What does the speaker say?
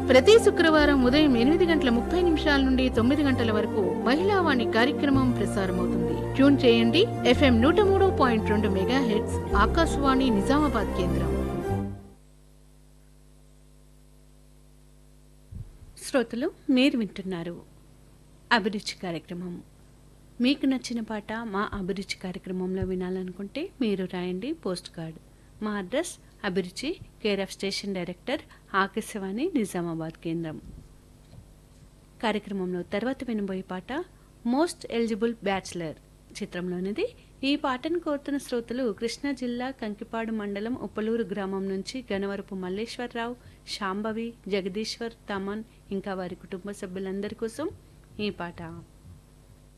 ప్రతి శుక్రవారం ఉదయం ఎనిమిది గంటల ముప్పై నిమిషాల నుండి తొమ్మిది గంటల వరకు మహిళా వాణి కార్యక్రమం ప్రసారమవుతుంది ట్యూన్ చేయండి ఎఫ్ఎం నూట మూడు పాయింట్ రెండు మెగా హెడ్స్ ఆకాశవాణి నిజామాబాద్ కేంద్రం శ్రోతలు మీరు వింటున్నారు అభిరుచి కార్యక్రమం మీకు నచ్చిన పాట మా అభిరుచి కార్యక్రమంలో వినాలనుకుంటే మీరు రాయండి పోస్ట్ కార్డ్ మా అడ్రస్ అభిరుచి care of station director Akashvani Nizamabad కేంద్రం కార్యక్రమంలో తర్వాత వినబోయే పాట మోస్ట్ ఎలిజిబుల్ బ్యాచిలర్ చిత్రంలోనిది ఈ పాటను కోరుతున్న శ్రోతలు కృష్ణా జిల్లా కంకిపాడు మండలం ఉప్పలూరు గ్రామం నుంచి గనవరపు మల్లేశ్వరరావు శాంభవి జగదీశ్వర్ తమన్ ఇంకా వారి కుటుంబ సభ్యులందరి కోసం ఈ పాట